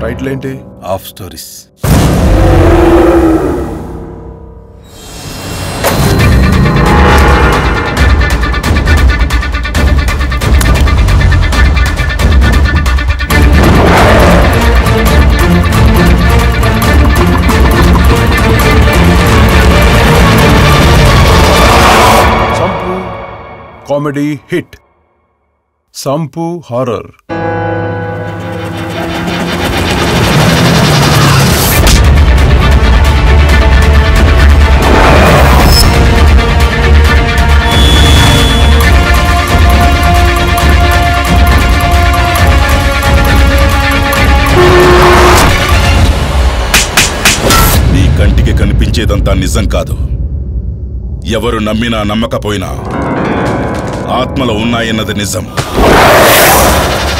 title ఏంటి of stories Sampu comedy hit Sampu horror నీ కంటికి కనిపించేదంతా నిజం కాదు ఎవరు నమ్మినా నమ్మకపోయినా ఆత్మలు ఉన్నాయన్నది నిజం